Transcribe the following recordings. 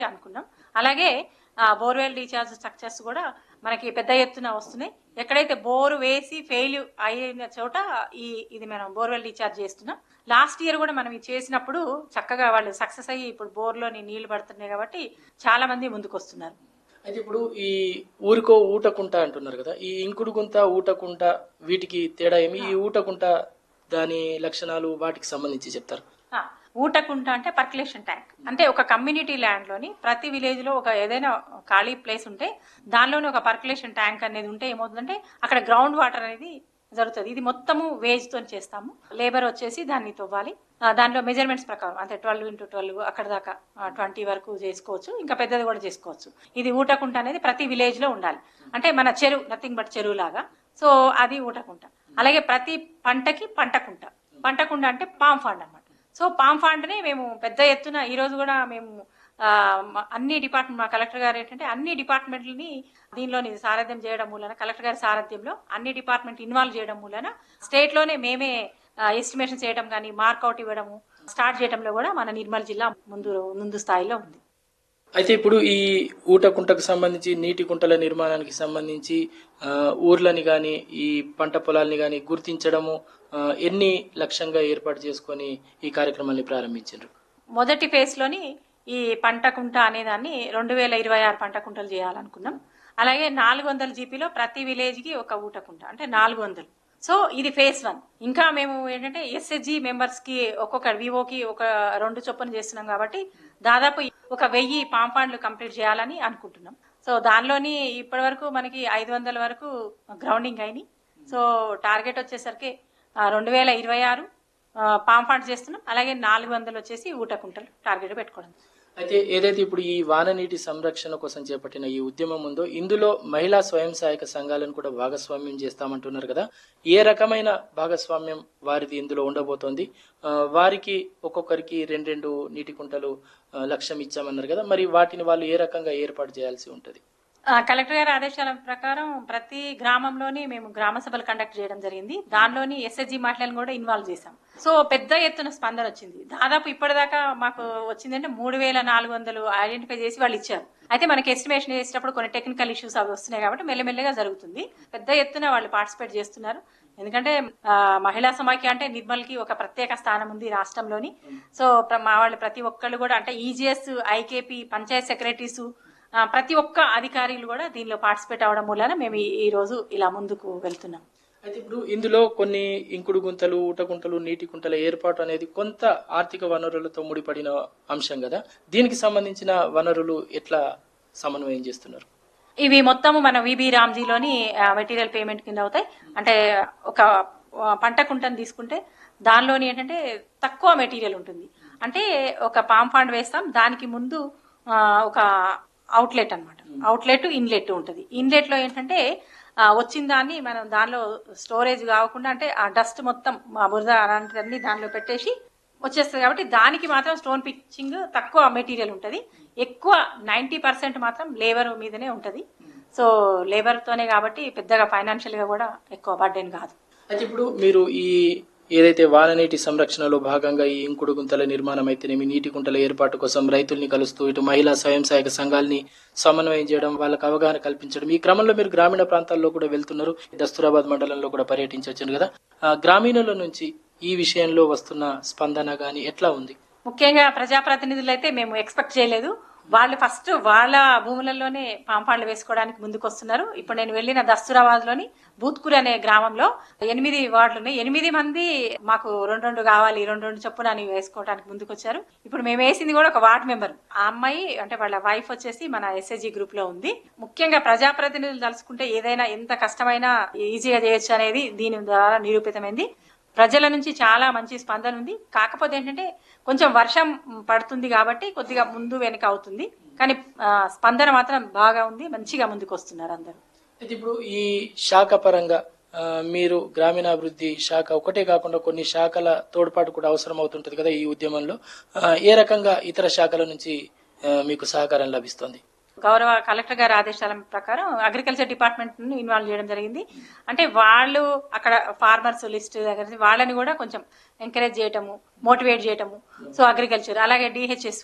అనుకున్నాం అలాగే borewell recharge structures కూడా మనకి పెద్ద ఎత్తున వస్తున్నాయి ఎక్కడైతే బోరు వేసి ఫెయిల్ అయిన చోట ఈ ఇది మనం బోర్వెల్ రీఛార్జ్ చేస్తున్నాం లాస్ట్ ఇయర్ కూడా మనం ఇది చేసినప్పుడు చక్కగా వాళ్ళు సక్సెస్ అయ్యి ఇప్పుడు బోర్లోని నీళ్లు పడుతున్నాయి కాబట్టి చాలా మంది ముందుకు వస్తున్నారు అయితే ఇప్పుడు ఈ ఊరికో ఊటకుంట అంటున్నారు కదా ఈ ఇంకుడు గుంత ఊటకుంట వీటికి తేడా ఏమి ఈ ఊటకుంట దాని లక్షణాలు వాటికి సంబంధించి చెప్తారు ఆ, ఊటకుంట అంటే పర్కులేషన్ ట్యాంక్ అంటే ఒక కమ్యూనిటీ ల్యాండ్ లోని ప్రతి విలేజ్ లో ఒక ఏదైనా ఖాళీ ప్లేస్ ఉంటే దానిలోనే ఒక పర్కులేషన్ ట్యాంక్ అనేది ఉంటే ఏమవుతుందంటే అక్కడ గ్రౌండ్ వాటర్ అనేది జరుగుతుంది ఇది మొత్తము వేజ్ తో చేస్తాము లేబర్ వచ్చేసి దాన్ని తవ్వాలి ఆ, దానిలో మెజర్మెంట్స్ ప్రకారం అంటే ట్వెల్వ్ ఇంటూ ట్వెల్వ్ అక్కడ దాకా ట్వంటీ వరకు చేసుకోవచ్చు ఇంకా పెద్దది కూడా చేసుకోవచ్చు ఇది ఊటకుంట అనేది ప్రతి విలేజ్ లో ఉండాలి అంటే మన చెరువు నథింగ్ బట్ చెరువు లాగా సో అది ఊటకుంట అలాగే ప్రతి పంటకి పంటకుంట పంటకుంట అంటే పామ్ ఫండ్ అన్నమాట సో పామ్ ఫండ్ ని మేము పెద్ద ఎత్తున ఈ రోజు కూడా మేము ఆ, మ- అన్ని డిపార్ట్మెంట్ మా కలెక్టర్ గారు ఏంటంటే అన్ని డిపార్ట్మెంట్లని దీనిలోని సారథ్యం చేయడం మూలన కలెక్టర్ గారి సారథ్యంలో అన్ని డిపార్ట్మెంట్ ఇన్వాల్వ్ చేయడం మూలన స్టేట్ లోనే మేమే ఎస్టిమేషన్ చేయడం కానీ మార్కౌట్ ఇవ్వడము స్టార్ట్ చేయడంలో కూడా మన నిర్మల్ జిల్లా ముందు ముందు స్థాయిలో ఉంది అయితే ఇప్పుడు ఈ ఊట కుంటకు సంబంధించి నీటి కుంటల నిర్మాణానికి సంబంధించి ఆ, ఊర్లని కానీ ఈ పంట పొలాల్ని కానీ గుర్తించడము ఆ, ఎన్ని లక్ష్యంగా ఏర్పాటు చేసుకొని ఈ కార్యక్రమాన్ని ప్రారంభించారు మొదటి ఫేజ్ లోని ఈ పంట కుంట అనే దాన్ని రెండు వేల ఇరవై ఆరు పంట కుంటలు చేయాలనుకున్నాం అలాగే నాలుగు వందల జీపీలో ప్రతి విలేజ్ కి ఒక ఊట కుంట అంటే నాలుగు వందలు సో ఇది ఫేజ్ వన్ ఇంకా మేము ఏంటంటే ఎస్ఎస్జి మెంబర్స్ కి ఒక్కొక్క వివోకి ఒక రెండు చొప్పున చేస్తున్నాం కాబట్టి దాదాపు ఒక వెయ్యి పాంపాండ్లు కంప్లీట్ చేయాలని అనుకుంటున్నాం సో దానిలోని ఇప్పటి వరకు మనకి ఐదు వందల వరకు గ్రౌండింగ్ అయినాయి సో టార్గెట్ వచ్చేసరికి ఆ, రెండు వేల ఇరవై ఆరు పామ్ ఫండ్ చేస్తున్నాం అలాగే నాలుగు వందలు వచ్చేసి ఊటకుంటలు టార్గెట్ పెట్టుకోవడం అయితే ఏదైతే ఇప్పుడు ఈ వాన నీటి సంరక్షణ కోసం చేపట్టిన ఈ ఉద్యమం ఉందో ఇందులో మహిళా స్వయం సహాయక సంఘాలను కూడా భాగస్వామ్యం చేస్తామంటున్నారు కదా ఏ రకమైన భాగస్వామ్యం వారిది ఇందులో ఉండబోతోంది ఆ, వారికి ఒక్కొక్కరికి రెండు రెండు నీటి కుంటలు ఆ, లక్ష్యం ఇచ్చామన్నారు కదా మరి వాటిని వాళ్ళు ఏ రకంగా ఏర్పాటు చేయాల్సి ఉంటుంది ఆ, కలెక్టర్ గారి ఆదేశాల ప్రకారం ప్రతి గ్రామంలోని మేము గ్రామ సభలు కండక్ట్ చేయడం జరిగింది దానిలోని ఎస్ఎస్జి మహిళలను కూడా ఇన్వాల్వ్ చేశాం సో పెద్ద ఎత్తున స్పందన వచ్చింది దాదాపు ఇప్పటిదాకా మాకు వచ్చిందంటే మూడు వేల నాలుగు వందలు ఐడెంటిఫై చేసి వాళ్ళు ఇచ్చారు అయితే మనకి ఎస్టిమేషన్ చేసేటప్పుడు కొన్ని టెక్నికల్ ఇష్యూస్ అవి వస్తున్నాయి కాబట్టి మెల్లమెల్లగా జరుగుతుంది పెద్ద ఎత్తున వాళ్ళు పార్టిసిపేట్ చేస్తున్నారు ఎందుకంటే ఆ, మహిళా సమాఖ్య అంటే నిర్మల్ కి ఒక ప్రత్యేక స్థానం ఉంది రాష్ట్రంలోని సో ప్ర- మా వాళ్ళు ప్రతి ఒక్కళ్ళు కూడా అంటే ఈజీఎస్ ఐకేపీ పంచాయత్ సెక్రటరీస్ ఆ, ప్రతి ఒక్క అధికారులు కూడా దీనిలో పార్టిసిపేట్ అవడం మూలన మేము ఈ- ఈ రోజు ఇలా ముందుకు వెళ్తున్నాం అయితే ఇప్పుడు ఇందులో కొన్ని ఇంకుడు గుంతలు ఊట గుంతలు నీటి కుంటల ఏర్పాటు అనేది కొంత ఆర్థిక వనరులతో ముడిపడిన అంశం కదా దీనికి సంబంధించిన వనరులు ఎట్లా సమన్వయం చేస్తున్నారు ఇవి మొత్తము మన విబి రామ్జీలోని మెటీరియల్ పేమెంట్ కింద అవుతాయి అంటే ఒక ఆ, పంట కుంటను తీసుకుంటే దానిలోని ఏంటంటే తక్కువ మెటీరియల్ ఉంటుంది అంటే ఒక పామ్ ఫండ్ వేస్తాం దానికి ముందు ఆ, ఒక అవుట్లెట్ అన్నమాట అవుట్లెట్ ఇన్లెట్ ఉంటుంది ఇన్లెట్ లో ఏంటంటే ఆ, వచ్చిన దాన్ని మనం దానిలో స్టోరేజ్ కాకుండా అంటే ఆ డస్ట్ మొత్తం ఆ బురద అలాంటివన్నీ దానిలో పెట్టేసి వచ్చేస్తుంది కాబట్టి దానికి మాత్రం స్టోన్ పిచ్చింగ్ తక్కువ మెటీరియల్ ఉంటుంది ఎక్కువ నైంటీ పర్సెంట్ మాత్రం లేబర్ మీదనే ఉంటుంది సో లేబర్ తోనే కాబట్టి పెద్దగా ఫైనాన్షియల్ గా కూడా ఎక్కువ బర్డెన్ కాదు అయితే ఇప్పుడు మీరు ఈ ఏదైతే వాననీటి సంరక్షణలో భాగంగా ఈ ఇంకుడు గుంతల నిర్మాణం అయితేనేమి నీటి గుంటల ఏర్పాటు కోసం రైతుల్ని కలుస్తూ ఇటు మహిళా స్వయం సహాయక సంఘాలని సమన్వయం చేయడం వాళ్ళకి అవగాహన కల్పించడం ఈ క్రమంలో మీరు గ్రామీణ ప్రాంతాల్లో కూడా వెళ్తున్నారు దస్తూరాబాద్ మండలంలో కూడా పర్యటించవచ్చు కదా ఆ, గ్రామీణుల నుంచి ఈ విషయంలో వస్తున్న స్పందన గాని ఎట్లా ఉంది ముఖ్యంగా ప్రజాప్రతినిధులు అయితే మేము ఎక్స్పెక్ట్ చేయలేదు వాళ్ళు ఫస్ట్ వాళ్ళ భూములలోనే పాంపాళ్ళు వేసుకోవడానికి ముందుకు వస్తున్నారు ఇప్పుడు నేను వెళ్ళిన దస్తూరాబాద్ లోని బూత్కూర్ అనే గ్రామంలో ఎనిమిది వార్డులు ఉన్నాయి ఎనిమిది మంది మాకు రెండు రెండు కావాలి రెండు రెండు చొప్పున అని వేసుకోవడానికి ముందుకు వచ్చారు ఇప్పుడు మేము వేసింది కూడా ఒక వార్డ్ మెంబర్ ఆ అమ్మాయి అంటే వాళ్ళ వైఫ్ వచ్చేసి మన ఎస్ఎస్జి గ్రూప్ లో ఉంది ముఖ్యంగా ప్రజాప్రతినిధులు తలుచుకుంటే ఏదైనా ఎంత కష్టమైనా ఈజీగా చేయొచ్చు అనేది దీని ద్వారా నిరూపితమైంది ప్రజల నుంచి చాలా మంచి స్పందన ఉంది కాకపోతే ఏంటంటే కొంచెం వర్షం పడుతుంది కాబట్టి కొద్దిగా ముందు వెనక అవుతుంది కానీ ఆ, స్పందన మాత్రం బాగా ఉంది మంచిగా ముందుకు వస్తున్నారు అందరూ అయితే ఇప్పుడు ఈ శాఖ పరంగా ఆ, మీరు గ్రామీణాభివృద్ధి శాఖ ఒకటే కాకుండా కొన్ని శాఖల తోడ్పాటు కూడా అవసరం అవుతుంటది కదా ఈ ఉద్యమంలో ఆ, ఏ రకంగా ఇతర శాఖల నుంచి ఆ, మీకు సహకారం లభిస్తుంది గౌరవ కలెక్టర్ గారి ఆదేశాల ప్రకారం అగ్రికల్చర్ డిపార్ట్మెంట్ ను ఇన్వాల్వ్ చేయడం జరిగింది అంటే వాళ్ళు అక్కడ ఫార్మర్స్ లిస్ట్ దగ్గర నుంచి వాళ్ళని కూడా కొంచెం ఎంకరేజ్ చేయటము మోటివేట్ చేయటము సో అగ్రికల్చర్ అలాగే డిహెచ్ఎస్ఓ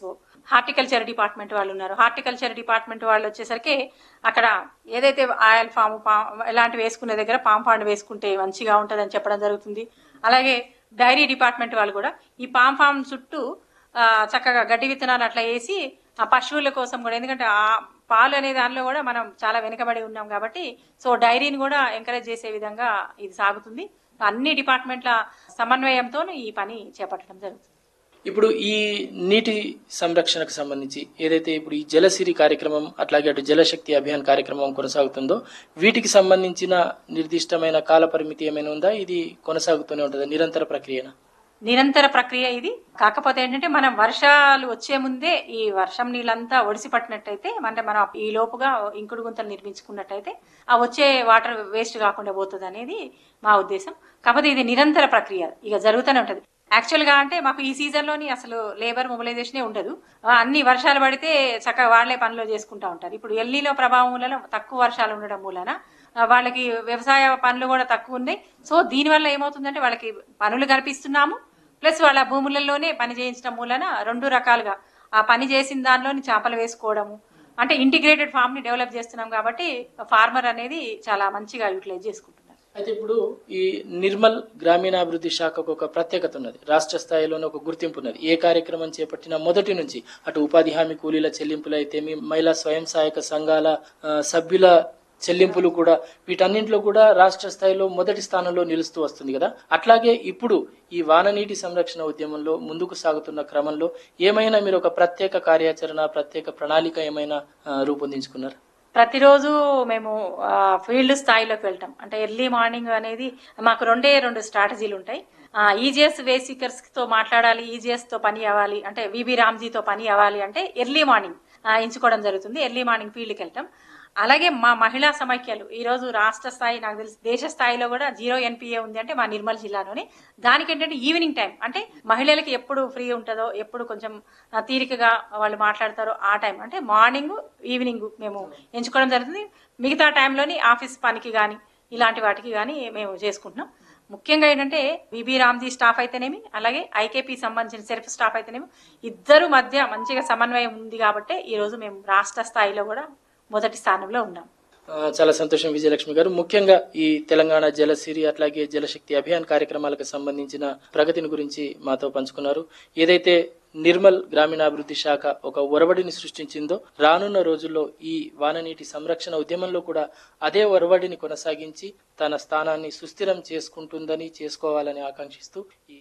హార్టికల్చర్ డిపార్ట్మెంట్ వాళ్ళు ఉన్నారు హార్టికల్చర్ డిపార్ట్మెంట్ వాళ్ళు వచ్చేసరికి అక్కడ ఏదైతే ఆయిల్ ఫామ్ పామ్ ఇలాంటివి వేసుకునే దగ్గర పామ్ ఫాండ్ వేసుకుంటే మంచిగా ఉంటుందని చెప్పడం జరుగుతుంది అలాగే డైరీ డిపార్ట్మెంట్ వాళ్ళు కూడా ఈ పామ్ ఫామ్ చుట్టూ ఆ, చక్కగా గడ్డి విత్తనాలు అట్లా వేసి ఆ పశువుల కోసం కూడా ఎందుకంటే ఆ పాలు అనే దానిలో కూడా మనం చాలా వెనుకబడి ఉన్నాం కాబట్టి సో డైరీని కూడా ఎంకరేజ్ చేసే విధంగా ఇది సాగుతుంది అన్ని డిపార్ట్మెంట్ల సమన్వయంతో ఈ పని చేపట్టడం జరుగుతుంది ఇప్పుడు ఈ నీటి సంరక్షణకు సంబంధించి ఏదైతే ఇప్పుడు ఈ జలసిరి కార్యక్రమం అట్లాగే అటు జలశక్తి అభియాన్ కార్యక్రమం కొనసాగుతుందో వీటికి సంబంధించిన నిర్దిష్టమైన కాల పరిమితి ఏమైనా ఉందా ఇది కొనసాగుతూనే ఉంటుందా నిరంతర ప్రక్రియనా నిరంతర ప్రక్రియ ఇది కాకపోతే ఏంటంటే మనం వర్షాలు వచ్చే ముందే ఈ వర్షం నీళ్ళంతా ఒడిసి పట్టినట్టయితే అంటే మనం ఈ లోపుగా ఇంకుడు గుంతలు నిర్మించుకున్నట్టయితే ఆ వచ్చే వాటర్ వేస్ట్ కాకుండా పోతుంది అనేది మా ఉద్దేశం కాకపోతే ఇది నిరంతర ప్రక్రియ ఇక జరుగుతూనే ఉంటది యాక్చువల్ గా అంటే మాకు ఈ సీజన్ లోని అసలు లేబర్ మొబిలైజేషన్ ఉండదు ఆ, అన్ని వర్షాలు పడితే చక్కగా వాళ్లే పనులు చేసుకుంటా ఉంటారు ఇప్పుడు ఎల్లీలో ప్రభావం వలన తక్కువ వర్షాలు ఉండడం మూలన ఆ, వాళ్ళకి వ్యవసాయ పనులు కూడా తక్కువ ఉన్నాయి సో దీనివల్ల ఏమవుతుందంటే వాళ్ళకి పనులు కల్పిస్తున్నాము ప్లస్ వాళ్ళ భూములలోనే పని చేయించడం మూలన రెండు రకాలుగా ఆ పని చేసిన దానిలోని చేపలు వేసుకోవడము అంటే ఇంటిగ్రేటెడ్ ఫామ్ ని డెవలప్ చేస్తున్నాం కాబట్టి ఫార్మర్ అనేది చాలా మంచిగా యూటిలైజ్ చేసుకుంటున్నారు అయితే ఇప్పుడు ఈ నిర్మల్ గ్రామీణాభివృద్ధి శాఖకు ఒక ప్రత్యేకత ఉన్నది రాష్ట్ర స్థాయిలోనే ఒక గుర్తింపు ఉన్నది ఏ కార్యక్రమం చేపట్టినా మొదటి నుంచి అటు ఉపాధి హామీ కూలీల చెల్లింపులు అయితేమి మహిళా స్వయం సహాయక సంఘాల ఆ, సభ్యుల చెల్లింపులు కూడా వీటన్నింటిలో కూడా రాష్ట్ర స్థాయిలో మొదటి స్థానంలో నిలుస్తూ వస్తుంది కదా అట్లాగే ఇప్పుడు ఈ వాననీటి సంరక్షణ ఉద్యమంలో ముందుకు సాగుతున్న క్రమంలో ఏమైనా మీరు ఒక ప్రత్యేక కార్యాచరణ ప్రత్యేక ప్రణాళిక ఏమైనా ఆ, రూపొందించుకున్నారు ప్రతిరోజు మేము ఆ, ఫీల్డ్ స్థాయిలోకి వెళ్తాం అంటే ఎర్లీ మార్నింగ్ అనేది మాకు రెండే రెండు స్ట్రాటజీలు ఉంటాయి ఈజీఎస్ వేసికర్స్ తో మాట్లాడాలి ఈజీఎస్ తో పని అవ్వాలి అంటే విబి రామ్జీతో పని అవ్వాలి అంటే ఎర్లీ మార్నింగ్ ఆ, ఎంచుకోవడం జరుగుతుంది ఎర్లీ మార్నింగ్ ఫీల్డ్కి వెళ్తాం అలాగే మా మహిళా సమైక్యాలు ఈ రోజు రాష్ట్ర స్థాయి నాకు తెలిసి దేశ స్థాయిలో కూడా జీరో ఎన్పిఏ ఉంది అంటే మా నిర్మల్ జిల్లాలోనే దానికి ఏంటంటే ఈవినింగ్ టైం అంటే మహిళలకి ఎప్పుడు ఫ్రీ ఉంటుందో ఎప్పుడు కొంచెం ఆ, తీరికగా వాళ్ళు మాట్లాడతారో ఆ టైం అంటే మార్నింగ్ ఈవినింగ్ మేము ఎంచుకోవడం జరుగుతుంది మిగతా టైంలోని ఆఫీస్ పనికి కానీ ఇలాంటి వాటికి కానీ మేము చేసుకుంటున్నాం ముఖ్యంగా ఏంటంటే విబి రామ్జీ స్టాఫ్ అయితేనేమి అలాగే ఐకేపీ సంబంధించిన సెల్ఫ్ స్టాఫ్ అయితేనేమి ఇద్దరు మధ్య మంచిగా సమన్వయం ఉంది కాబట్టి ఈ రోజు మేము రాష్ట్ర స్థాయిలో కూడా మొదటి స్థానంలో ఉన్నాం ఆ, చాలా సంతోషం విజయలక్ష్మి గారు ముఖ్యంగా ఈ తెలంగాణ జలసిరి అట్లాగే జలశక్తి అభియాన్ కార్యక్రమాలకు సంబంధించిన ప్రగతిని గురించి మాతో పంచుకున్నారు ఏదైతే నిర్మల్ గ్రామీణాభివృద్ధి శాఖ ఒక ఒరవడిని సృష్టించిందో రానున్న రోజుల్లో ఈ వాననీటి సంరక్షణ ఉద్యమంలో కూడా అదే ఒరవడిని కొనసాగించి తన స్థానాన్ని సుస్థిరం చేసుకుంటుందని చేసుకోవాలని ఆకాంక్షిస్తూ ఈ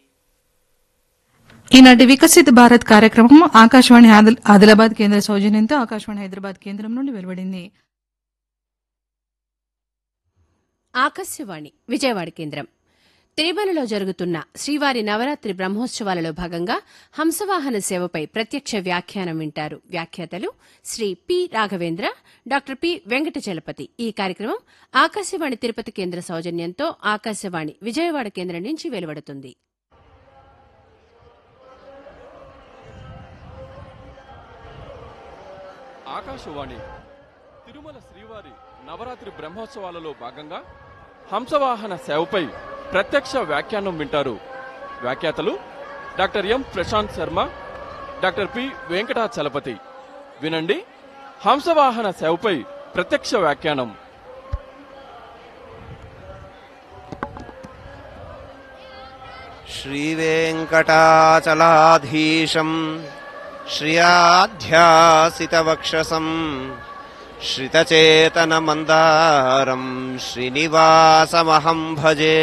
ఈనాటి వికసిత్ భారత్ కార్యక్రమం ఆకాశవాణి ఆదిల్- ఆదిలాబాద్ కేంద్ర సౌజన్యంతో ఆకాశవాణి హైదరాబాద్ కేంద్రం నుండి వెలువడింది ఆకాశవాణి విజయవాడ కేంద్రం తిరుమలలో జరుగుతున్న శ్రీవారి నవరాత్రి బ్రహ్మోత్సవాలలో భాగంగా హంసవాహన సేవపై ప్రత్యక్ష వ్యాఖ్యానం వింటారు వ్యాఖ్యాతలు Shri P Raghavendra doctor P Venkata Chalapathi ఈ కార్యక్రమం ఆకాశవాణి తిరుపతి కేంద్ర సౌజన్యంతో ఆకాశవాణి విజయవాడ కేంద్రం నుంచి వెలువడుతుంది ఆకాశవాణి తిరుమల శ్రీవారి నవరాత్రి బ్రహ్మోత్సవాలలో భాగంగా హంసవాహన సేవపై ప్రత్యక్ష వ్యాఖ్యానం వింటారు వ్యాఖ్యాతలు doctor M Prashanth Sharma doctor P Venkatachalapathi వినండి హంసవాహన సేవపై ప్రత్యక్ష వ్యాఖ్యానం श्रीवेङ्कटाचलाधीशम् श्रियाध्यासितवक्षसम् श्रितचेतनमन्दारम् శ్రీనివాసమహం భజే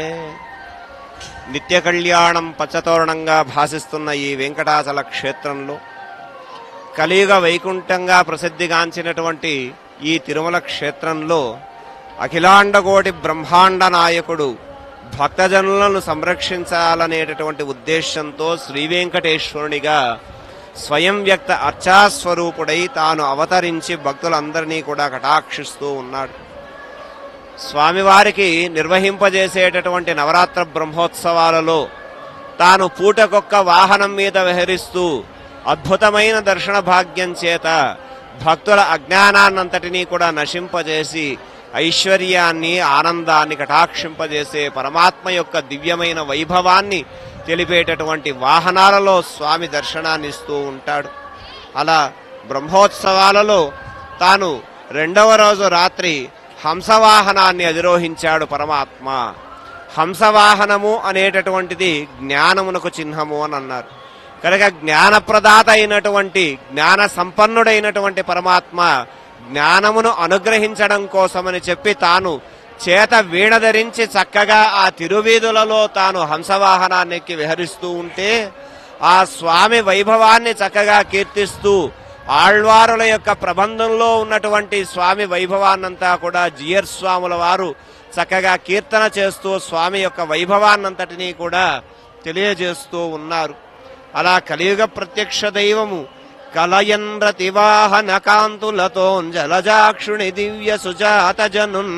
నిత్య కళ్యాణం పచ్చతోరణంగా భాసిస్తున్న ఈ వెంకటాచల క్షేత్రంలో కలియుగ వైకుంఠంగా ప్రసిద్ధిగాంచినటువంటి ఈ తిరుమల క్షేత్రంలో అఖిలాండకోటి బ్రహ్మాండ నాయకుడు భక్తజనులను సంరక్షించాలనేటటువంటి ఉద్దేశంతో శ్రీ వెంకటేశ్వరునిగా స్వయం వ్యక్త అర్చాస్వరూపుడై తాను అవతరించి భక్తులందరినీ కూడా కటాక్షిస్తూ ఉన్నాడు స్వామివారికి నిర్వహింపజేసేటటువంటి నవరాత్ర బ్రహ్మోత్సవాలలో తాను పూటకొక్క వాహనం మీద విహరిస్తూ అద్భుతమైన దర్శన భాగ్యం చేత భక్తుల అజ్ఞానాన్నంతటినీ కూడా నశింపజేసి ఐశ్వర్యాన్ని ఆనందాన్ని కటాక్షింపజేసే పరమాత్మ యొక్క దివ్యమైన వైభవాన్ని తెలిపేటటువంటి వాహనాలలో స్వామి దర్శనాన్ని ఇస్తూ ఉంటాడు అలా బ్రహ్మోత్సవాలలో తాను రెండవ రోజు రాత్రి హంసవాహనాన్ని అధిరోహించాడు పరమాత్మ హంసవాహనము అనేటటువంటిది జ్ఞానమునకు చిహ్నము అని అన్నారు కనుక జ్ఞానప్రదాత అయినటువంటి జ్ఞాన సంపన్నుడైనటువంటి పరమాత్మ జ్ఞానమును అనుగ్రహించడం కోసమని చెప్పి తాను చేత వీణ ధరించి చక్కగా ఆ తిరువీధులలో తాను హంసవాహనాన్ని ఎక్కి విహరిస్తూ ఉంటే ఆ స్వామి వైభవాన్ని చక్కగా కీర్తిస్తూ ఆళ్వారుల యొక్క ప్రబంధంలో ఉన్నటువంటి స్వామి వైభవాన్నంతా కూడా జియర్ స్వాముల వారు చక్కగా కీర్తన చేస్తూ స్వామి యొక్క వైభవాన్నంతటినీ కూడా తెలియజేస్తూ ఉన్నారు అలా కలియుగ ప్రత్యక్ష దైవము కలయన్ రతివాహన కాంతులతో జలజాక్షుని దివ్య సుజాత జనున్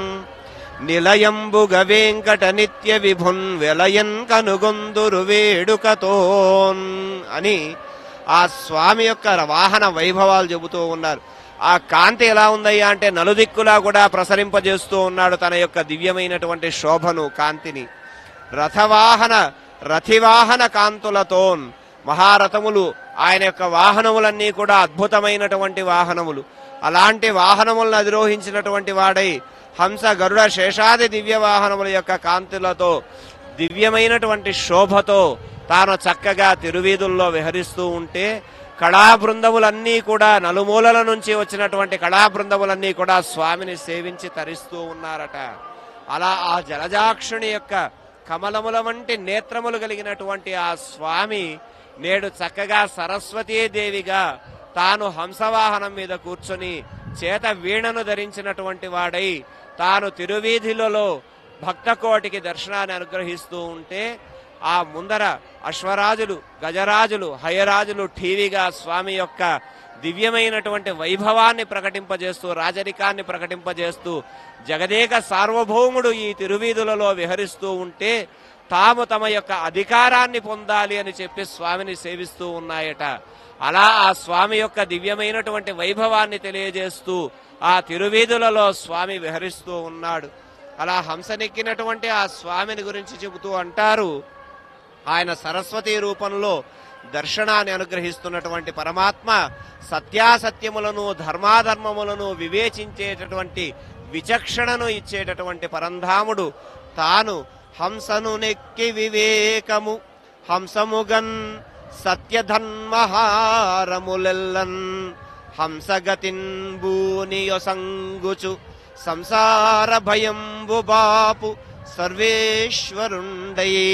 నిలయంబుగ వెంకట నిత్య విభున్ వెలయన్ కనుగొందురు వేడుకతోన్ అని ఆ స్వామి యొక్క వాహన వైభవాలు చెబుతూ ఉన్నారు ఆ కాంతి ఎలా ఉందయ్యా అంటే నలుదిక్కులా కూడా ప్రసరింపజేస్తూ ఉన్నాడు తన యొక్క దివ్యమైనటువంటి శోభను కాంతిని రథవాహన రథివాహన కాంతులతోన్ మహారథములు ఆయన యొక్క వాహనములన్నీ కూడా అద్భుతమైనటువంటి వాహనములు అలాంటి వాహనములను అధిరోహించినటువంటి వాడై హంస గరుడ శేషాది దివ్య వాహనముల యొక్క కాంతులతో దివ్యమైనటువంటి శోభతో తాను చక్కగా తిరువీధుల్లో విహరిస్తూ ఉంటే కళా బృందములన్నీ కూడా నలుమూలల నుంచి వచ్చినటువంటి కళా బృందములన్నీ కూడా స్వామిని సేవించి తరిస్తూ ఉన్నారట అలా ఆ జలజాక్షుని యొక్క కమలముల వంటి నేత్రములు కలిగినటువంటి ఆ స్వామి నేడు చక్కగా సరస్వతీదేవిగా తాను హంసవాహనం మీద కూర్చొని చేత వీణను ధరించినటువంటి వాడై తాను తిరువీధిలలో భక్తకోటికి దర్శనాన్ని అనుగ్రహిస్తూ ఉంటే ఆ ముందర అశ్వరాజులు గజరాజులు హయరాజులు ఠీవిగా స్వామి యొక్క దివ్యమైనటువంటి వైభవాన్ని ప్రకటింపజేస్తూ రాజరికాన్ని ప్రకటింపజేస్తూ జగదేక సార్వభౌముడు ఈ తిరువీధులలో విహరిస్తూ ఉంటే తాము తమ యొక్క అధికారాన్ని పొందాలి అని చెప్పి స్వామిని సేవిస్తూ ఉన్నాయట అలా ఆ స్వామి యొక్క దివ్యమైనటువంటి వైభవాన్ని తెలియజేస్తూ ఆ తిరువీధులలో స్వామి విహరిస్తూ ఉన్నాడు అలా హంసనెక్కినటువంటి ఆ స్వామిని గురించి చెబుతూ అంటారు ఆయన సరస్వతి రూపంలో దర్శనాన్ని అనుగ్రహిస్తున్నటువంటి పరమాత్మ సత్యాసత్యములను ధర్మాధర్మములను వివేచించేటటువంటి విచక్షణను ఇచ్చేటటువంటి పరంధాముడు తాను హంసను నెక్కి వివేకము హంసముగన్ సత్యధన్మహారములెల్లన్ హంసగతిన్ బూనియొసంగుచు సంసార భయంబు బాపు సర్వేశ్వరుండయే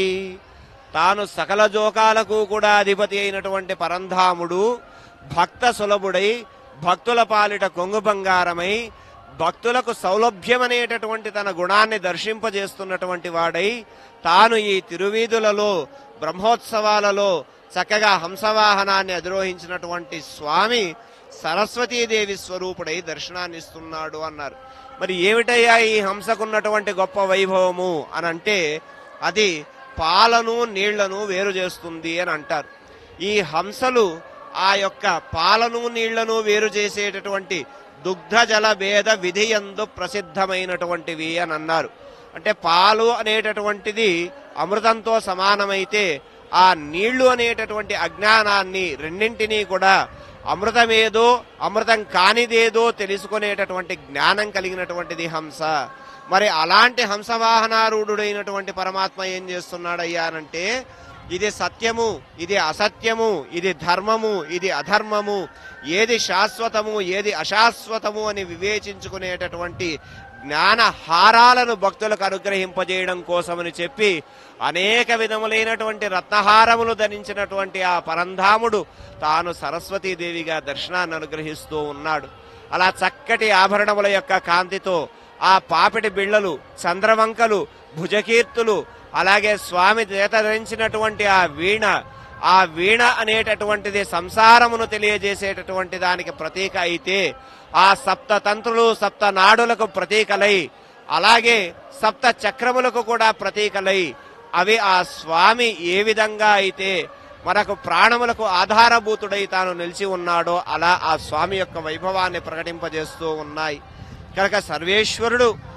తాను సకల జోకాలకు కూడా అధిపతి అయినటువంటి పరంధాముడు భక్త సులభుడై భక్తుల పాలిట కొంగు బంగారమై భక్తులకు సౌలభ్యమనేటటువంటి తన గుణాన్ని దర్శింపజేస్తున్నటువంటి వాడై తాను ఈ తిరువీధులలో బ్రహ్మోత్సవాలలో చక్కగా హంసవాహనాన్ని అధిరోహించినటువంటి స్వామి సరస్వతీదేవి స్వరూపుడై దర్శనాన్ని ఇస్తున్నాడు అన్నారు మరి ఏమిటయ్యా ఈ హంసకున్నటువంటి గొప్ప వైభవము అని అంటే అది పాలను నీళ్లను వేరు చేస్తుంది అని అంటారు ఈ హంసలు ఆ యొక్క పాలను నీళ్లను వేరు చేసేటటువంటి దుగ్ధ జల భేద విధియందు ప్రసిద్ధమైనటువంటివి అని అన్నారు అంటే పాలు అనేటటువంటిది అమృతంతో సమానమైతే ఆ నీళ్లు అనేటటువంటి అజ్ఞానాన్ని రెండింటినీ కూడా అమృతమేదో అమృతం కానిదేదో తెలుసుకునేటటువంటి జ్ఞానం కలిగినటువంటిది హంస మరి అలాంటి హంసవాహనారూఢుడైనటువంటి పరమాత్మ ఏం చేస్తున్నాడయ్యా అనంటే ఇది సత్యము ఇది అసత్యము ఇది ధర్మము ఇది అధర్మము ఏది శాశ్వతము ఏది అశాశ్వతము అని వివేచించుకునేటటువంటి జ్ఞాన హారాలను భక్తులకు అనుగ్రహింపజేయడం కోసమని చెప్పి అనేక విధములైనటువంటి రత్నహారములు ధరించినటువంటి ఆ పరంధాముడు తాను సరస్వతీదేవిగా దర్శనాన్ని అనుగ్రహిస్తూ ఉన్నాడు అలా చక్కటి ఆభరణముల యొక్క కాంతితో ఆ పాపిడి బిళ్ళలు చంద్రవంకలు భుజకీర్తులు అలాగే స్వామి చేత ధరించినటువంటి ఆ వీణ ఆ వీణ అనేటటువంటిది సంసారమును తెలియజేసేటటువంటి దానికి ప్రతీక అయితే ఆ సప్త తంత్రులు సప్త నాడులకు ప్రతీకలై అలాగే సప్త చక్రములకు కూడా ప్రతీకలై అవి ఆ స్వామి ఏ విధంగా అయితే మనకు ప్రాణములకు ఆధారభూతుడై తాను నిలిచి ఉన్నాడో అలా ఆ స్వామి యొక్క వైభవాన్ని ప్రకటింపజేస్తూ ఉన్నాయి కనుక సర్వేశ్వరుడు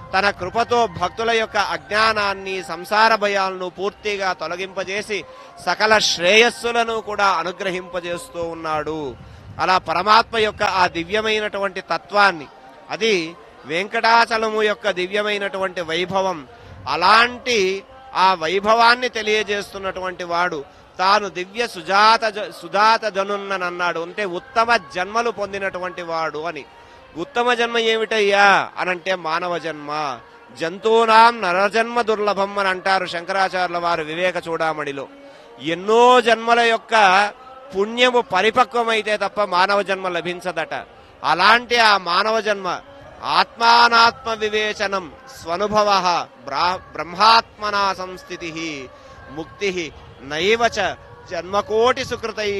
తన కృపతో భక్తుల యొక్క అజ్ఞానాన్ని సంసార భయాలను పూర్తిగా తొలగింపజేసి సకల శ్రేయస్సులను కూడా అనుగ్రహింపజేస్తూ ఉన్నాడు అలా పరమాత్మ యొక్క ఆ దివ్యమైనటువంటి తత్వాన్ని అది వెంకటాచలము యొక్క దివ్యమైనటువంటి వైభవం అలాంటి ఆ వైభవాన్ని తెలియజేస్తున్నటువంటి వాడు తాను దివ్య సుజాత జ- సుజాత జనున్ననన్నాడు అంటే ఉత్తమ జన్మలు పొందినటువంటి వాడు అని ఉత్తమ జన్మ ఏమిటయ్యా అనంటే మానవ జన్మ జంతువునాం నరజన్మ దుర్లభం అని అంటారు శంకరాచార్యుల వారు వివేక చూడామణిలో ఎన్నో జన్మల యొక్క పుణ్యము పరిపక్వమైతే తప్ప మానవ జన్మ లభించదట అలాంటి ఆ మానవ జన్మ ఆత్మానాత్మ వివేచనం స్వనుభవ బ్రహ్మాత్మనా సంస్థితి ముక్తి నైవచ జన్మకోటి సుకృతై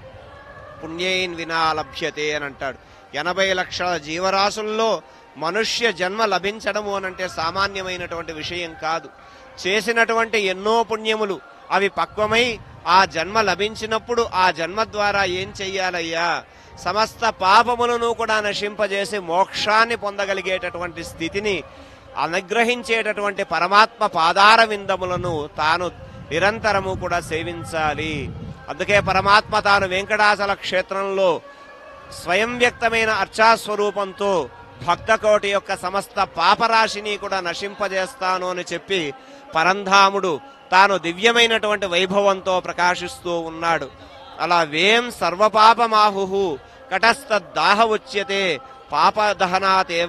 పుణ్యైన్ వినా లభ్యతే అని అంటాడు ఎనభై లక్షల జీవరాశుల్లో మనుష్య జన్మ లభించడము అనంటే సామాన్యమైనటువంటి విషయం కాదు చేసినటువంటి ఎన్నో పుణ్యములు అవి పక్వమై ఆ జన్మ లభించినప్పుడు ఆ జన్మ ద్వారా ఏం చెయ్యాలయ్యా సమస్త పాపములను కూడా నశింపజేసి మోక్షాన్ని పొందగలిగేటటువంటి స్థితిని అనుగ్రహించేటటువంటి పరమాత్మ పాదార విందములను తాను నిరంతరము కూడా సేవించాలి అందుకే పరమాత్మ తాను వెంకటాచల క్షేత్రంలో స్వయం వ్యక్తమైన అర్చాస్వరూపంతో భక్తకోటి యొక్క సమస్త పాపరాశిని కూడా నశింపజేస్తాను అని చెప్పి పరంధాముడు తాను దివ్యమైనటువంటి వైభవంతో ప్రకాశిస్తూ ఉన్నాడు అలా వేం సర్వపాపమాహు కటస్థదాహ ఉచ్యతే పాపదహనాతేవ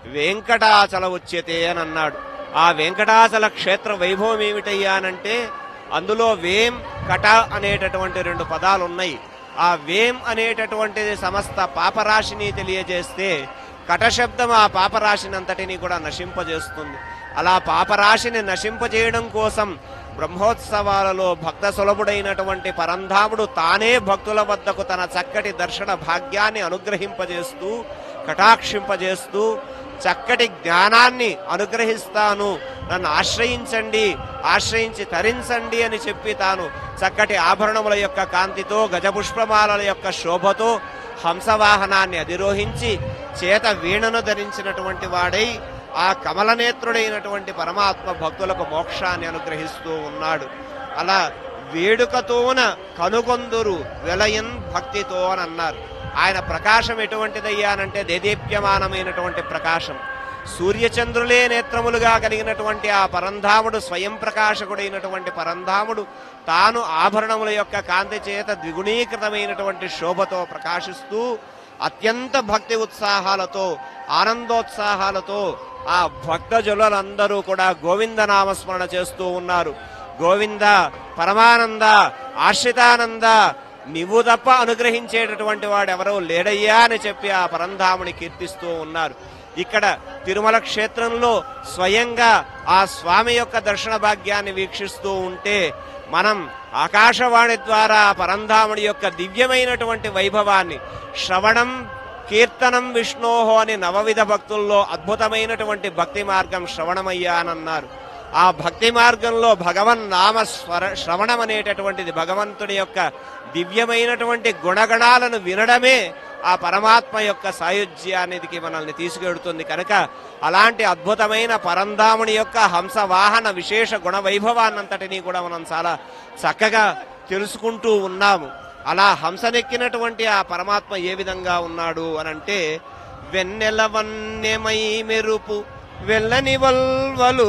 వెంకటాచల ఉచ్యతే అని అన్నాడు ఆ వెంకటాచల క్షేత్ర వైభవం ఏమిటయ్యా అనంటే అందులో వేం కట అనేటటువంటి రెండు పదాలు ఉన్నాయి ఆ వేం అనేటటువంటిది సమస్త పాపరాశిని తెలియజేస్తే కటశబ్దం ఆ పాపరాశిని అంతటిని కూడా నశింపజేస్తుంది అలా పాపరాశిని నశింపజేయడం కోసం బ్రహ్మోత్సవాలలో భక్త సులభుడైనటువంటి పరంధాముడు తానే భక్తుల వద్దకు తన చక్కటి దర్శన భాగ్యాన్ని అనుగ్రహింపజేస్తూ కటాక్షింపజేస్తూ చక్కటి జ్ఞానాన్ని అనుగ్రహిస్తాను నన్ను ఆశ్రయించండి ఆశ్రయించి తరించండి అని చెప్పి తాను చక్కటి ఆభరణముల యొక్క కాంతితో గజపుష్పమాలల యొక్క శోభతో హంసవాహనాన్ని అధిరోహించి చేత వీణను ధరించినటువంటి వాడై ఆ కమలనేత్రుడైనటువంటి పరమాత్మ భక్తులకు మోక్షాన్ని అనుగ్రహిస్తూ ఉన్నాడు అలా వేడుకతోన కనుగొందురు వెలయన్ భక్తితో అని అన్నారు ఆయన ప్రకాశం ఎటువంటిదయ్యానంటే దేదీప్యమానమైనటువంటి ప్రకాశం సూర్యచంద్రులే నేత్రములుగా కలిగినటువంటి ఆ పరంధాముడు స్వయం ప్రకాశకుడైనటువంటి పరంధాముడు తాను ఆభరణముల యొక్క కాంతి చేత ద్విగుణీకృతమైనటువంటి శోభతో ప్రకాశిస్తూ అత్యంత భక్తి ఉత్సాహాలతో ఆనందోత్సాహాలతో ఆ భక్తజనులందరూ కూడా గోవింద నామస్మరణ చేస్తూ ఉన్నారు గోవింద పరమానంద ఆశ్రితానంద నీవు తప్ప అనుగ్రహించేటటువంటి వాడు ఎవరో లేడయ్యా అని చెప్పి ఆ పరంధాముని కీర్తిస్తూ ఉన్నారు ఇక్కడ తిరుమల క్షేత్రంలో స్వయంగా ఆ స్వామి యొక్క దర్శన భాగ్యాన్ని వీక్షిస్తూ ఉంటే మనం ఆకాశవాణి ద్వారా ఆ పరంధాముడి యొక్క దివ్యమైనటువంటి వైభవాన్ని శ్రవణం కీర్తనం విష్ణోహో అని నవవిధ భక్తుల్లో అద్భుతమైనటువంటి భక్తి మార్గం శ్రవణమయ్యా అని అన్నారు ఆ భక్తి మార్గంలో భగవన్ నామ స్వర శ్రవణం అనేటటువంటిది భగవంతుడి యొక్క దివ్యమైనటువంటి గుణగణాలను వినడమే ఆ పరమాత్మ యొక్క సాయుధ్యానికి మనల్ని తీసుకెడుతుంది కనుక అలాంటి అద్భుతమైన పరంధాముని యొక్క హంసవాహన విశేష గుణ వైభవాన్నంతటినీ కూడా మనం చాలా చక్కగా తెలుసుకుంటూ ఉన్నాము అలా హంసనెక్కినటువంటి ఆ పరమాత్మ ఏ విధంగా ఉన్నాడు అనంటే వెన్నెల వన్నెమై మెరుపు వెల్లని వల్వలు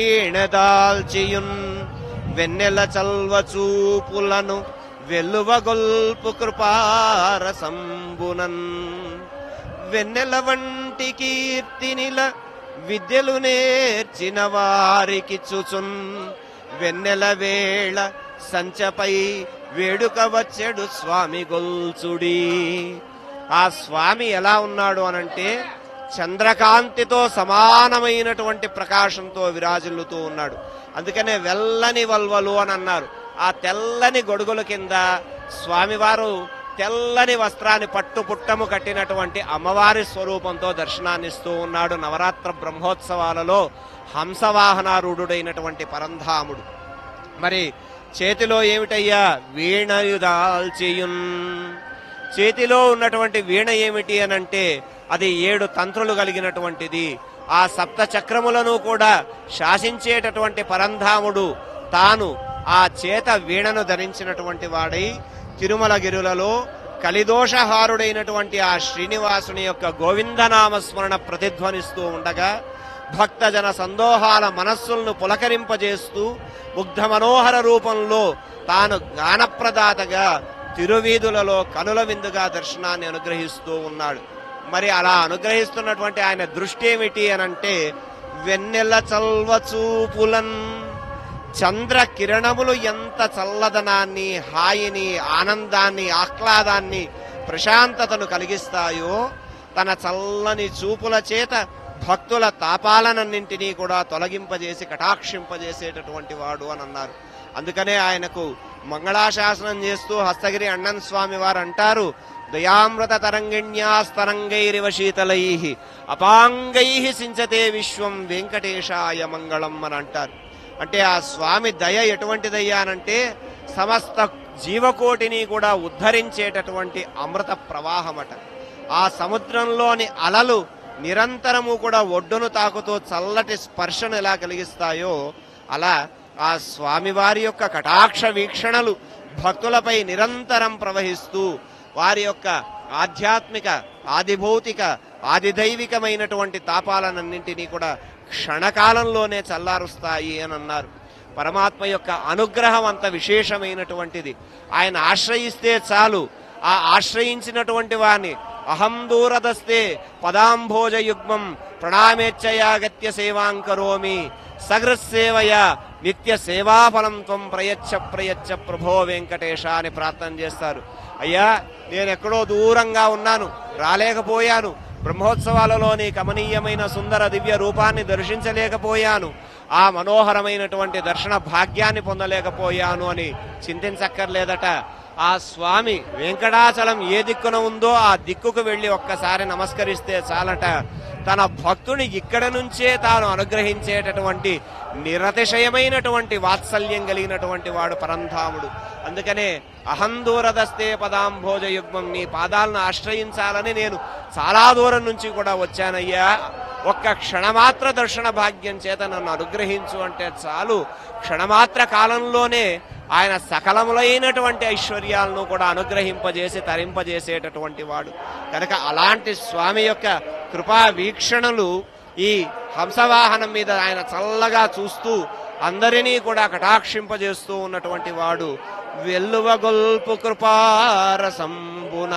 వీణదాల్చియున్ వెన్నెల చల్వ చూపులను వెల్లువగొల్పు కృపారసంబునన్ వెన్నెల వంటి కీర్తినిల విద్యలు నేర్చిన వారికి చుచున్ వెన్నెల వేళ సంచపై వేడుక వచ్చెడు స్వామి గొల్చుడి ఆ స్వామి ఎలా ఉన్నాడు అనంటే చంద్రకాంతితో సమానమైనటువంటి ప్రకాశంతో విరాజిల్లుతూ ఉన్నాడు అందుకనే వెల్లని వల్వలు అని అన్నారు ఆ తెల్లని గొడుగుల కింద స్వామివారు తెల్లని వస్త్రాన్ని పట్టు పుట్టము కట్టినటువంటి అమ్మవారి స్వరూపంతో దర్శనాన్నిస్తూ ఉన్నాడు నవరాత్ర బ్రహ్మోత్సవాలలో హంసవాహనారూఢుడైనటువంటి పరంధాముడు మరి చేతిలో ఏమిటయ్యా వీణయుదాల్చియున్ చేతిలో ఉన్నటువంటి వీణ ఏమిటి అనంటే అది ఏడు తంత్రులు కలిగినటువంటిది ఆ సప్త చక్రములను కూడా శాసించేటటువంటి పరంధాముడు తాను ఆ చేత వీణను ధరించినటువంటి వాడై తిరుమల గిరులలో కలిదోషహారుడైనటువంటి ఆ శ్రీనివాసుని యొక్క గోవిందనామ స్మరణ ప్రతిధ్వనిస్తూ ఉండగా భక్తజన సందోహాల మనస్సులను పులకరింపజేస్తూ ముగ్ధ మనోహర రూపంలో తాను జ్ఞానప్రదాతగా తిరువీధులలో కనుల విందుగా దర్శనాన్ని అనుగ్రహిస్తూ ఉన్నాడు మరి అలా అనుగ్రహిస్తున్నటువంటి ఆయన దృష్టి ఏమిటి అనంటే వెన్నెల చల్వ చూపులన్ చంద్ర కిరణములు ఎంత చల్లదనాన్ని హాయిని ఆనందాన్ని ఆహ్లాదాన్ని ప్రశాంతతను కలిగిస్తాయో తన చల్లని చూపుల చేత భక్తుల తాపాలనన్నింటినీ కూడా తొలగింపజేసి కటాక్షింపజేసేటటువంటి వాడు అని అన్నారు అందుకనే ఆయనకు మంగళాశాసనం చేస్తూ హస్తగిరి అಣ್ಣన్ స్వామి వారు అంటారు దయామృత తరంగిణ్యాస్తరంగైరివ శీతలై అపాంగై సించతే విశ్వం వెంకటేశాయ మంగళం అని అంటారు అంటే ఆ స్వామి దయ ఎటువంటిదయ్యా అనంటే సమస్త జీవకోటిని కూడా ఉద్ధరించేటటువంటి అమృత ప్రవాహమట ఆ సముద్రంలోని అలలు నిరంతరము కూడా ఒడ్డును తాకుతూ చల్లటి స్పర్శను ఎలా కలిగిస్తాయో అలా ఆ స్వామివారి యొక్క కటాక్ష వీక్షణలు భక్తులపై నిరంతరం ప్రవహిస్తూ వారి యొక్క ఆధ్యాత్మిక ఆదిభౌతిక ఆదిదైవికమైనటువంటి తాపాలనన్నింటినీ కూడా క్షణకాలంలోనే చల్లారుస్తాయి అని అన్నారు పరమాత్మ యొక్క అనుగ్రహం అంత విశేషమైనటువంటిది ఆయన ఆశ్రయిస్తే చాలు ఆ ఆశ్రయించినటువంటి వారిని అహం దూరదస్తే పదాంభోజ యుగ్మం ప్రణామేచ్చయాగత్య సేవాం కరోమి సగృత్సేవయ నిత్య సేవాఫలం త్వం ప్రయచ్చ ప్రయచ్చ ప్రభో వెంకటేశ అని ప్రార్థన చేస్తారు అయ్యా నేను ఎక్కడో దూరంగా ఉన్నాను రాలేకపోయాను బ్రహ్మోత్సవాలలోని కమనీయమైన సుందర దివ్య రూపాన్ని దర్శించలేకపోయాను ఆ మనోహరమైనటువంటి దర్శన భాగ్యాన్ని పొందలేకపోయాను అని చింతించక్కర్లేదట ఆ స్వామి వెంకటాచలం ఏ దిక్కున ఉందో ఆ దిక్కుకు వెళ్లి ఒక్కసారి నమస్కరిస్తే చాలట తన భక్తుని ఇక్కడ నుంచే తాను అనుగ్రహించేటటువంటి నిరతిశయమైనటువంటి వాత్సల్యం కలిగినటువంటి వాడు పరంధాముడు అందుకనే అహం దూరదస్తే పదాంభోజ యుగ్మం నీ పాదాలను ఆశ్రయించాలని నేను చాలా దూరం నుంచి కూడా వచ్చానయ్యా ఒక్క క్షణమాత్ర దర్శన భాగ్యం చేత నన్ను అనుగ్రహించు అంటే చాలు క్షణమాత్ర కాలంలోనే ఆయన సకలములైనటువంటి ఐశ్వర్యాలను కూడా అనుగ్రహింపజేసి తరింపజేసేటటువంటి వాడు కనుక అలాంటి స్వామి యొక్క కృపా వీక్షణలు ఈ హంసవాహనం మీద ఆయన చల్లగా చూస్తూ అందరినీ కూడా కటాక్షింపజేస్తూ ఉన్నటువంటి వాడు వెల్లువగొల్పు కృపారసంబున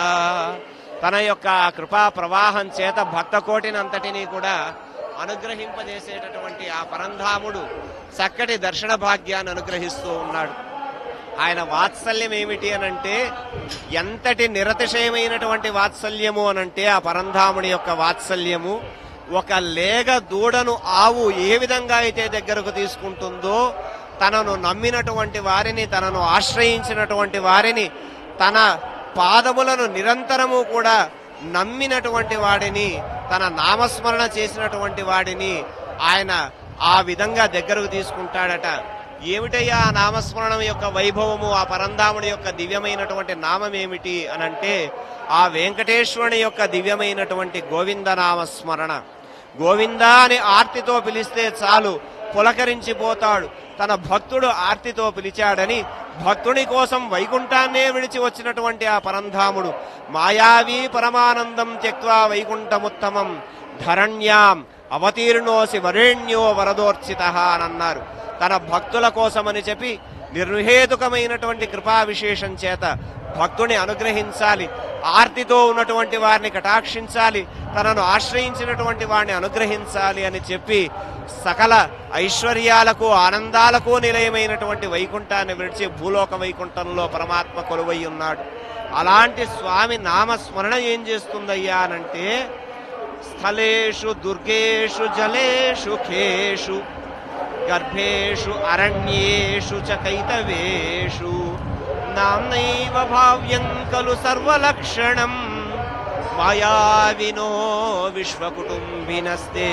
తన యొక్క ఆ కృపా ప్రవాహం చేత భక్త కోటినంతటినీ కూడా అనుగ్రహింపజేసేటటువంటి ఆ పరంధాముడు చక్కటి దర్శన భాగ్యాన్ని అనుగ్రహిస్తూ ఉన్నాడు ఆయన వాత్సల్యం ఏమిటి అనంటే ఎంతటి నిరతిశయమైనటువంటి వాత్సల్యము అనంటే ఆ పరంధాముడి యొక్క వాత్సల్యము ఒక లేగ దూడను ఆవు ఏ విధంగా అయితే దగ్గరకు తీసుకుంటుందో తనను నమ్మినటువంటి వారిని తనను ఆశ్రయించినటువంటి వారిని తన పాదములను నిరంతరము కూడా నమ్మినటువంటి వాడిని తన నామస్మరణ చేసినటువంటి వాడిని ఆయన ఆ విధంగా దగ్గరకు తీసుకుంటాడట ఏమిటయ్యా ఆ నామస్మరణం యొక్క వైభవము ఆ పరంధాముడి యొక్క దివ్యమైనటువంటి నామం ఏమిటి అనంటే ఆ వెంకటేశ్వరుని యొక్క దివ్యమైనటువంటి గోవింద నామస్మరణ గోవింద అని ఆర్తితో పిలిస్తే చాలు పులకరించిపోతాడు తన భక్తుడు ఆర్తితో పిలిచాడని భక్తుని కోసం వైకుంఠాన్నే విడిచి వచ్చినటువంటి ఆ పరంధాముడు మాయావీ పరమానందం త్యక్వా వైకుంఠముత్తమం ధరణ్యాం అవతీర్ణోసి వరేణ్యో వరదోర్చిత అని అన్నారు తన భక్తుల కోసమని చెప్పి నిర్హేతుకమైనటువంటి కృపా విశేషం చేత భక్తుని అనుగ్రహించాలి ఆర్తితో ఉన్నటువంటి వారిని కటాక్షించాలి తనను ఆశ్రయించినటువంటి వారిని అనుగ్రహించాలి అని చెప్పి సకల ఐశ్వర్యాలకు ఆనందాలకు నిలయమైనటువంటి వైకుంఠాన్ని విడిచి భూలోక వైకుంఠంలో పరమాత్మ కొలువై ఉన్నాడు అలాంటి స్వామి నామస్మరణ ఏం చేస్తుందయ్యా అనంటే స్థలేషు దుర్గేషు జలేషు ఖేషు గర్భేషు అరణ్యేషు చ కైతవేషు నామ్నైవ భావ్యం ఖలు సర్వలక్షణం మాయావినో విశ్వకుటుంబినస్తే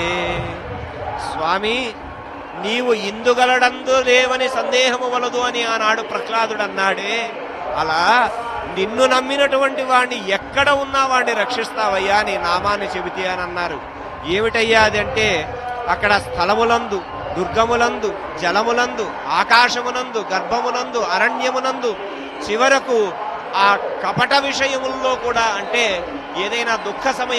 స్వామి నీవు ఇందుగలడందు లేవని సందేహము వలదు అని ఆనాడు ప్రహ్లాదుడు అన్నాడే అలా నిన్ను నమ్మినటువంటి వాడిని ఎక్కడ ఉన్నా వాడిని రక్షిస్తావయ్యా నీ నామాన్ని చెబితే అని అన్నారు ఏమిటయ్యా అదంటే అక్కడ స్థలములందు దుర్గములందు జలములందు ఆకాశమునందు గర్భమునందు అరణ్యమునందు చివరకు ఆ కపట విషయముల్లో కూడా అంటే ఏదైనా దుఃఖ సమయం